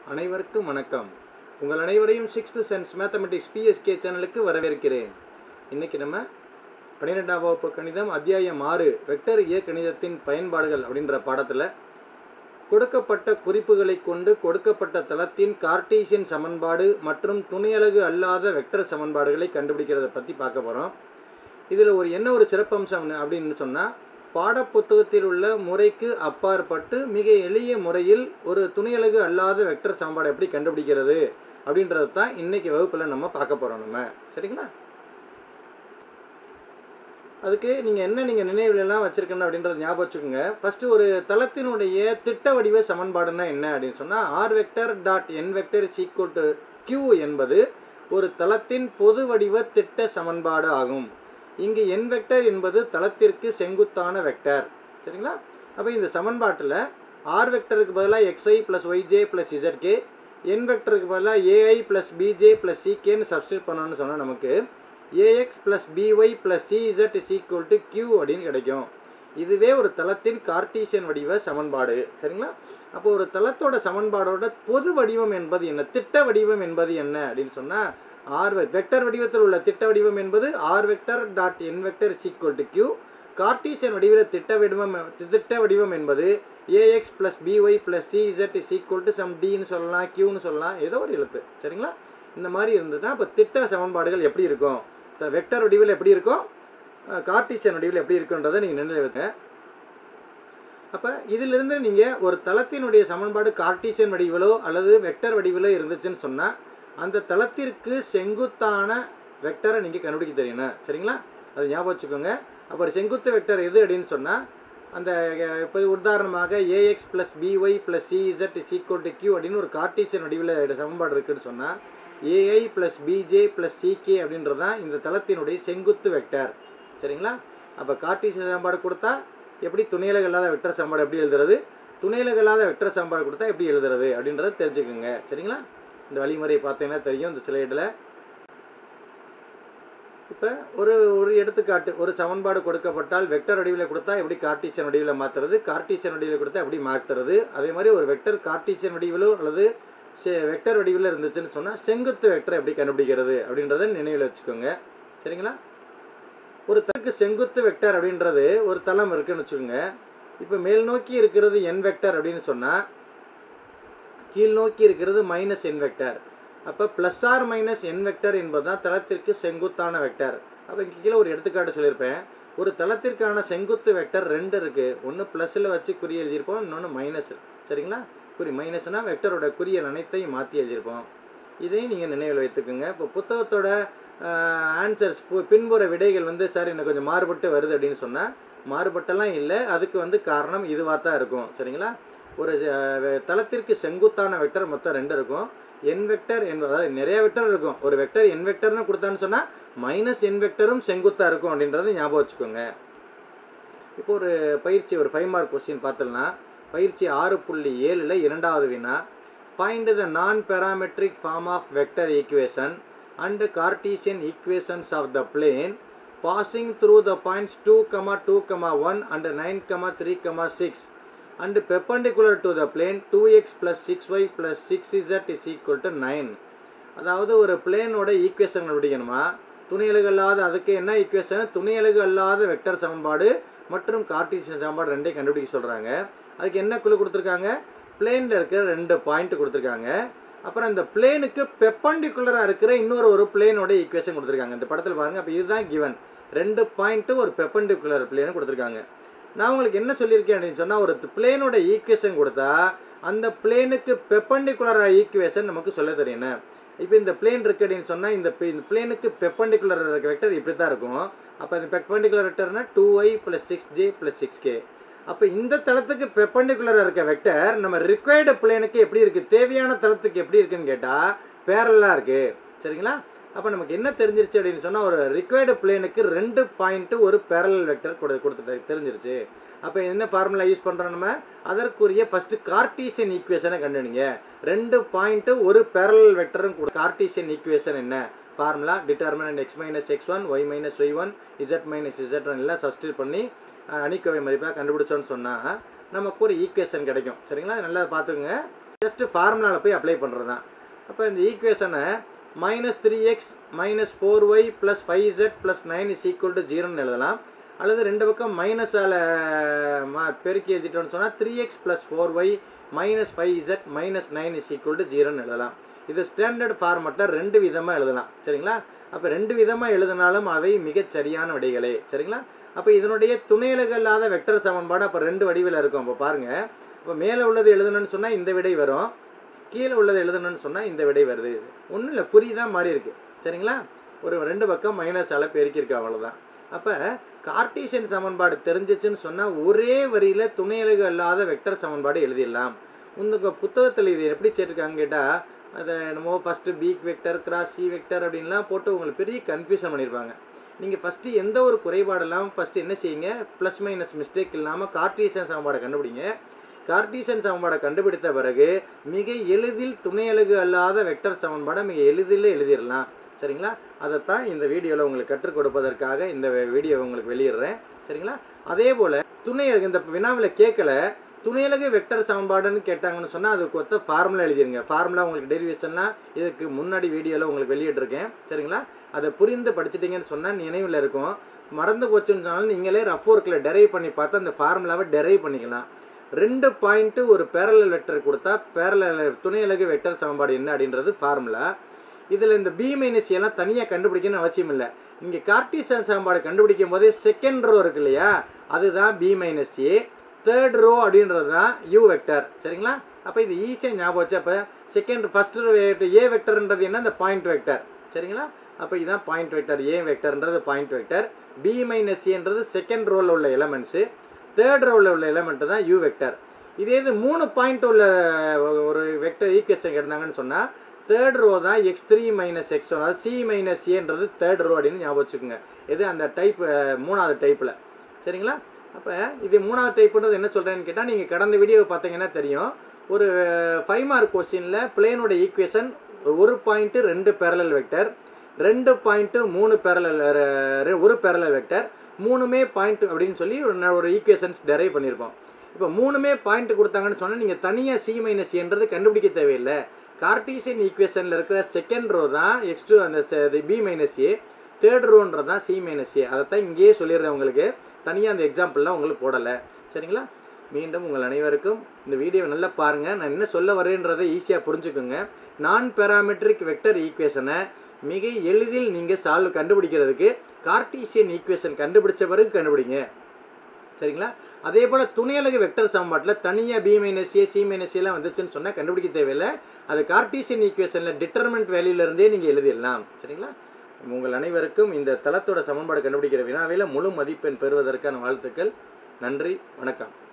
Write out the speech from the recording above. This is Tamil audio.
அனைவருக்கும் வணக்கம் உங்கள் அனைவரையும் சிக்ஸ்த் சென்ஸ் மேத்தமெட்டிக்ஸ் பிஎஸ்கே சேனலுக்கு வரவேற்கிறேன் இன்னைக்கு நம்ம பன்னிரெண்டாம் வகுப்பு கணிதம் அத்தியாயம் ஆறு வெக்டர் இய கணிதத்தின் பயன்பாடுகள் அப்படின்ற பாடத்தில் கொடுக்கப்பட்ட குறிப்புகளை கொண்டு கொடுக்கப்பட்ட தளத்தின் கார்ட்டீசியன் சமன்பாடு மற்றும் துணையலகு அல்லாத வெக்டர் சமன்பாடுகளை கண்டுபிடிக்கிறத பற்றி பார்க்க போகிறோம் இதில் ஒரு என்ன ஒரு சிறப்பம்சம் அப்படின்னு சொன்னால் பாடப்புத்தகத்தில் உள்ள முறைக்கு அப்பாற்பட்டு மிக எளிய முறையில் ஒரு துணையலகு அல்லாத வெக்டர் சமன்பாடு எப்படி கண்டுபிடிக்கிறது அப்படின்றது தான் இன்னைக்கு வகுப்பில் நம்ம பார்க்க போகிறோம் நம்ம சரிங்களா அதுக்கு நீங்கள் என்ன நீங்கள் நினைவுலாம் வச்சுருக்கணும் அப்படின்றத ஞாபகம் வச்சுக்கோங்க ஃபஸ்ட்டு ஒரு தளத்தினுடைய திட்ட வடிவ சமன்பாடுன்னா என்ன அப்படின்னு சொன்னால் R vector dot N vector equal to Q என்பது ஒரு தளத்தின் பொது வடிவ திட்ட சமன்பாடு ஆகும் இங்கு என் வெக்டர் என்பது தளத்திற்கு செங்குத்தான வெக்டர் சரிங்களா அப்போ இந்த சமன்பாட்டில் ஆர் வெக்டருக்கு பதிலாக X I plus Y J plus Z K N வெக்டருக்கு பதிலாக ஏஐ ப்ளஸ் பிஜே ப்ளஸ் சிகேன்னு சப்ஸ்டியூட் பண்ணணும்னு சொன்னால் நமக்கு A X plus B Y plus C Z is equal to Q அப்படின்னு கிடைக்கும் இதுவே ஒரு தளத்தின் கார்ட்டீசியன் வடிவ சமன்பாடு சரிங்களா அப்போ ஒரு தளத்தோட சமன்பாடோட பொது வடிவம் என்பது என்ன திட்ட வடிவம் என்பது என்ன அப்படின்னு சொன்னால் ஆர் வெக்டர் வடிவத்தில் உள்ள திட்ட வடிவம் என்பது R vector dot N vector is equal to Q Cartesian வடிவில் திட்ட வடிவம் திட்ட வடிவம் என்பது A X plus B Y plus C Z is equal to some டின்னு சொல்லலாம் கியூன்னு சொல்லலாம் ஏதோ ஒரு எழுத்து சரிங்களா இந்த மாதிரி இருந்ததுன்னா இப்போ திட்ட சமன்பாடுகள் எப்படி இருக்கும் வெக்டர் வடிவில் எப்படி இருக்கும் கார்ட்டீசியன் வடிவில் எப்படி இருக்குன்றதை நீங்கள் நினைவு வைங்க அப்போ இதிலிருந்து நீங்கள் ஒரு தளத்தினுடைய சமன்பாடு கார்ட்டீசியன் வடிவிலோ அல்லது வெக்டர் வடிவிலோ இருந்துச்சுன்னு சொன்னால் அந்த தளத்திற்கு செங்குத்தான வெக்டரை நீங்கள் கண்டுபிடிக்க தெரியணும் சரிங்களா அது ஞாபகம் வச்சுக்கோங்க அப்போ ஒரு செங்குத்து வெக்டர் எது அப்படின்னு சொன்னால் அந்த இப்போ உதாரணமாக A X plus B Y plus C Z is equal to Q அப்படின்னு ஒரு கார்ட்டீசியன் வடிவில் சமன்பாடு இருக்குதுன்னு சொன்னால் A I plus B J plus C K அப்படின்றது தான் இந்த தளத்தினுடைய செங்குத்து வெக்டர் சரிங்களா அப்போ கார்ட்டீசியன் சமன்பாடு கொடுத்தா எப்படி துணையலகு இல்லாத வெக்டர் சமன்பாடு எப்படி எழுதுறது துணையலகு இல்லாத வெக்டர் சமன்பாடு கொடுத்தா எப்படி எழுதுறது அப்படின்றத தெரிஞ்சுக்கோங்க சரிங்களா இந்த வழிமுறையை பார்த்தீங்கன்னா தெரியும் இந்த ஸ்லைடில் இப்போ ஒரு ஒரு எடுத்துக்காட்டு ஒரு சமன்பாடு கொடுக்கப்பட்டால் வெக்டர் வடிவில் கொடுத்தா எப்படி கார்ட்டீசியன் வடிவில் மாற்றுறது கார்ட்டீசியன் வடிவில் கொடுத்தா எப்படி மாற்றுறது அதே மாதிரி ஒரு வெக்டர் கார்ட்டீசியன் வடிவிலோ அல்லது வெக்டர் வடிவில் இருந்துச்சுன்னு சொன்னால் செங்குத்து வெக்டர் எப்படி கண்டுபிடிக்கிறது அப்படின்றத நினைவில் வச்சுக்கோங்க சரிங்களா ஒரு தளத்துக்கு செங்குத்து வெக்டர் அப்படின்றது ஒரு தளம் இருக்குன்னு வச்சுக்கோங்க இப்போ மேல் நோக்கி இருக்கிறது என் வெக்டர் அப்படின்னு சொன்னால் கீழ் நோக்கி இருக்கிறது மைனஸ் என் வெக்டர் அப்போ plus R minus N vector என்பது தான் தளத்திற்கு செங்குத்தான வெக்டர் அப்போ இங்கே கீழே ஒரு எடுத்துக்காட்டு சொல்லியிருப்பேன் ஒரு தளத்திற்கான செங்குத்து வெக்டர் ரெண்டு இருக்குது ஒன்று ப்ளஸில் வச்சு குறி எழுதியிருப்போம் இன்னொன்று மைனஸ் சரிங்களா குறி மைனஸ்னால் வெக்டரோட குறியல் அனைத்தையும் மாற்றி எழுதியிருப்போம் இதையும் நீங்கள் நினைவில் வைத்துக்கோங்க இப்போ புத்தகத்தோட ஆன்சர்ஸ் பின்புற விடைகள் வந்து சார் எனக்கு கொஞ்சம் மாறுபட்டு வருது அப்படின்னு சொன்னால் மாறுபட்டெல்லாம் இல்லை அதுக்கு வந்து காரணம் இதுவாக தான் இருக்கும் சரிங்களா ஒரு தளத்திற்கு செங்குத்தான வெக்டர் மொத்தம் ரெண்டு இருக்கும் என் வெக்டர் என்பது அதாவது நிறைய வெக்டர் இருக்கும் ஒரு வெக்டர் என் வெக்டர்னு கொடுத்தான்னு சொன்னால் மைனஸ் என் வெக்டரும் செங்குத்தாக இருக்கும் அப்படின்றத ஞாபகம் வச்சுக்கோங்க இப்போ ஒரு பயிற்சி ஒரு ஃபைவ் மார்க் கொஸ்டின் பார்த்தோம்னா பயிற்சி ஆறு புள்ளி ஏழில் இரண்டாவது வினா find the non parametric form of vector equation and Cartesian equations of the plane passing through the points two comma two comma one and nine comma three comma six and perpendicular to the plane two X plus six Y plus six Z is equal to nine அதாவது ஒரு பிளேனோட ஈக்குவேஷன் கண்டுபிடிக்கணுமா துணையலகு அல்லாத அதுக்கு என்ன ஈக்குவேஷன் துணையலகு அல்லாத வெக்டர் சமன்பாடு மற்றும் கார்டீசியன் சமன்பாடு ரெண்டையும் கண்டுபிடிக்க சொல்கிறாங்க அதுக்கு என்ன குழு கொடுத்துருக்காங்க பிளேனில் இருக்கிற ரெண்டு பாயிண்ட் கொடுத்துருக்காங்க அப்புறம் இந்த பிளேனுக்கு பெப்பண்டிகுலராக இருக்கிற இன்னொரு ஒரு பிளேனோட ஈக்குவேஷன் கொடுத்துருக்காங்க இந்த படத்தில் பாருங்கள் அப்போ இதுதான் கிவன் ரெண்டு பாயிண்ட்டு ஒரு பெப்பண்டிகுலர் பிளேனு கொடுத்துருக்காங்க நான் உங்களுக்கு என்ன சொல்லியிருக்கேன் அப்படின்னு சொன்னால் ஒரு பிளேனோட ஈக்குவேஷன் கொடுத்தா அந்த பிளேனுக்கு பெப்பண்டிகுலர் ஈக்குவேஷன் நமக்கு சொல்ல தெரியணும் இப்போ இந்த பிளேன் இருக்குது அப்படின்னு சொன்னால் இந்த இந்த பிளேனுக்கு பெப்பண்டிகுலர் இருக்க வெக்டர் இப்படி தான் இருக்கும் அப்போ இந்த பெப்பண்டிகுலர் வெக்டர்னா two Y plus six J plus six K அப்போ இந்த தளத்துக்கு பெப்பண்டிகுலராக இருக்க வெக்டர் நம்ம ரிக்வயர்டு பிளேனுக்கு எப்படி இருக்குது தேவையான தளத்துக்கு எப்படி இருக்குன்னு கேட்டால் பேரலாக இருக்குது சரிங்களா அப்போ நமக்கு என்ன தெரிஞ்சிருச்சு அப்படின்னு சொன்னால் ஒரு ரிக்வயர்டு பிளேனுக்கு ரெண்டு பாயிண்ட்டு ஒரு பேரல் வெக்டர் கொடு கொடுத்துட்டு தெரிஞ்சிருச்சு அப்போ என்ன ஃபார்முலா யூஸ் பண்ணுறோம் நம்ம அதற்குரிய ஃபஸ்ட்டு கார்ட்டீசியன் ஈக்குவேஷனை கண்டுபிடிங்க ரெண்டு பாயிண்ட்டு ஒரு பேரல் வெக்டரும் கூட கார்ட்டீசியன் ஈக்குவேஷன் என்ன formula determinant X minus X one Y minus Y one Z minus Z one எல்லாம் சப்ஸ்டியூட் பண்ணி அணிக்கவை மதிப்பாக கண்டுபிடிச்சோன்னு சொன்னால் நமக்கு ஒரு ஈக்குவேஷன் கிடைக்கும் சரிங்களா நல்லா பார்த்துக்குங்க ஜஸ்ட்டு ஃபார்முலாவில் போய் அப்ளை பண்ணுறது தான் அப்போ இந்த ஈக்குவேஷனை minus three X minus four Y plus five Z plus nine is equal to ஜீரோன்னு எழுதலாம் அல்லது ரெண்டு பக்கம் மைனஸால் மா பெருக்கி எழுதிட்டோம்னு சொன்னால் three X plus four Y minus five Z minus nine is equal to ஜீரோன்னு எழுதலாம் இது ஸ்டாண்டர்ட் ஃபார்மட்டில் ரெண்டு விதமாக எழுதலாம் சரிங்களா அப்போ ரெண்டு விதமாக எழுதினாலும் அவை மிகச் சரியான விடைகளே சரிங்களா அப்போ இதனுடைய துணையலகு இல்லாத வெக்டர் சமன்பாடு அப்போ ரெண்டு வடிவில் இருக்கும் அப்போ பாருங்கள் இப்போ மேலே உள்ளது எழுதணும்னு சொன்னால் இந்த விடை வரும் கீழே உள்ளது எழுதணும்னு சொன்னால் இந்த விடை வருது ஒன்றும் இல்லை குறி தான் மாறி இருக்குது சரிங்களா ஒரு ரெண்டு பக்கம் மைனஸால் பெருக்கியிருக்கு அவ்வளோதான் அப்போ கார்ட்டீசியன் சமன்பாடு தெரிஞ்சிச்சுன்னு சொன்னால் ஒரே வரியில் துணையலகு அல்லாத வெக்டர் சமன்பாடு எழுதிடலாம் உங்கள் புத்தகத்தில் இது எப்படி சேர்த்துருக்காங்க கேட்டால் அதை என்னமோ first B vector cross C vector அப்படின்லாம் போட்டு உங்களுக்கு பெரிய கன்ஃபியூஷன் பண்ணியிருப்பாங்க நீங்கள் ஃபஸ்ட்டு எந்த ஒரு குறைபாடு இல்லாமல் ஃபஸ்ட்டு என்ன செய்யுங்க ப்ளஸ் மைனஸ் மிஸ்டேக் இல்லாமல் கார்ட்டீசியன் சமன்பாடை கண்டுபிடிங்க கார்ட்டீசியன் சமன்பாடை கண்டுபிடித்த பிறகு மிக எளிதில் துணையலகு அல்லாத வெக்டர் சமன்பாடை மிக எளிதில் எழுதிடலாம் சரிங்களா அதைத்தான் இந்த வீடியோவில் உங்களுக்கு கற்றுக் கொடுப்பதற்காக இந்த வீடியோவை உங்களுக்கு வெளியிடுறேன் சரிங்களா அதே போல் துணையலகு இந்த வினாவில் கேட்கல துணையலகு வெக்டர் சமன்பாடுன்னு கேட்டாங்கன்னு சொன்னால் அதுக்கு ஒத்த ஃபார்முலா எழுதிருங்க ஃபார்முலா உங்களுக்கு டெரிவேஷன்லாம் இதுக்கு முன்னாடி வீடியோவில் உங்களுக்கு வெளியிட்டிருக்கேன் சரிங்களா அதை புரிந்து படிச்சிட்டிங்கன்னு சொன்னால் நினைவில் இருக்கும் மறந்து போச்சுன்னு சொன்னாலும் நீங்களே ரஃப் ஒர்க்கில் டெரைவ் பண்ணி பார்த்து அந்த ஃபார்முலாவை டெரைவ் பண்ணிக்கலாம் ரெண்டு பாயிண்ட்டு ஒரு பேரலல் வெக்டர் கொடுத்தா பேரலல் துணையலகு வெக்டர் சமன்பாடு என்ன அப்படின்றது ஃபார்முலா இதில் இந்த பி மைனஸ் எல்லாம் தனியாக கண்டுபிடிக்கணும்னு அவசியம் இல்லை நீங்கள் கார்டீசியன் சமன்பாடு கண்டுபிடிக்கும் போதே செகண்ட் ரோ இருக்கு இல்லையா அதுதான் B minus A third row அப்படின்றது தான் யூ வெக்டர் சரிங்களா அப்போ இது ஈஸியாக ஞாபகம் வச்சு அப்போ செகண்ட் ஃபஸ்ட்டு ஏ வெக்டர்ன்றது என்ன இந்த பாயிண்ட் வெக்டர் சரிங்களா அப்போ இதுதான் பாயிண்ட் வெக்டர் ஏ வெக்டர்ன்றது பாயிண்ட் வெக்டர் பி மைனஸ் ஏன்றது செகண்ட் ரோவில் உள்ள எலமெண்ட்ஸு தேர்ட் ரோவில் உள்ள எலமெண்ட்டு தான் யூ வெக்டர் இதே இது மூணு பாயிண்ட் உள்ள ஒரு வெக்டர் ஈக்குவேஷன் கேட்டாங்கன்னு சொன்னால் தேர்ட் ரோ தான் X three minus X one அதாவது சி மைனஸ் ஏன்றது தேர்ட் ரோ அப்படின்னு ஞாபகம் வச்சுக்கோங்க இது அந்த டைப் மூணாவது டைப்பில் சரிங்களா அப்போ இது மூணாவது டைப்புன்றது என்ன சொல்கிறேன்னு கேட்டால் நீங்கள் கடந்த வீடியோவை பார்த்தீங்கன்னா தெரியும் ஒரு ஃபைவ் மார்க் கொஸ்டினில் பிளேனோட ஈக்குவேஷன் ஒரு பாயிண்ட்டு ரெண்டு பேரலல் வெக்டர் ரெண்டு பாயிண்ட்டு மூணு பேரலல் ஒரு பேரலல் வெக்டர் மூணுமே பாயிண்ட் அப்படின்னு சொல்லி ஒரு ஒரு ஈக்குவேஷன்ஸ் டெரைவ் பண்ணியிருப்போம் இப்போ மூணுமே பாயிண்ட் கொடுத்தாங்கன்னு சொன்னால் நீங்கள் தனியாக சி மைனஸ் என்றது கண்டுபிடிக்க தேவையில்லை கார்டீசியன் ஈக்குவேஷனில் இருக்கிற செகண்ட் ரோ தான் எக்ஸ் டூ அந்த பி மைனஸ் ஏ தேர்ட் ரோன்றது தான் சி மைனஸ் ஏ அதைத்தான் இங்கேயே சொல்லிடுறேன் உங்களுக்கு தனியாக அந்த எக்ஸாம்பிள்லாம் உங்களுக்கு போடலை சரிங்களா மீண்டும் உங்கள் அனைவருக்கும் இந்த வீடியோ நல்லா பாருங்கள் நான் என்ன சொல்ல வரேன்றதை ஈஸியாக புரிஞ்சுக்கோங்க நான் பேராமெட்ரிக் வெக்டர் ஈக்குவேஷனை மிக எளிதில் நீங்கள் சால்வ் கண்டுபிடிக்கிறதுக்கு கார்டீசியன் ஈக்குவேஷன் கண்டுபிடிச்ச பிறகு கண்டுபிடிங்க சரிங்களா அதே போல் துணையலகு வெக்டர் சமன்பாட்டில் தனியாக B minus A C minus ஏலாம் வந்துச்சுன்னு சொன்னால் கண்டுபிடிக்க தேவையில்லை அது கார்டீசியன் ஈக்குவேஷனில் டிட்டர்மெண்ட் வேல்யூலேருந்தே நீங்கள் எழுதிடலாம் சரிங்களா உங்கள் அனைவருக்கும் இந்த தளத்தோட சமன்பாடு கண்டுபிடிக்கிற வினாவில் முழு மதிப்பெண் பெறுவதற்கான வாழ்த்துக்கள் நன்றி வணக்கம்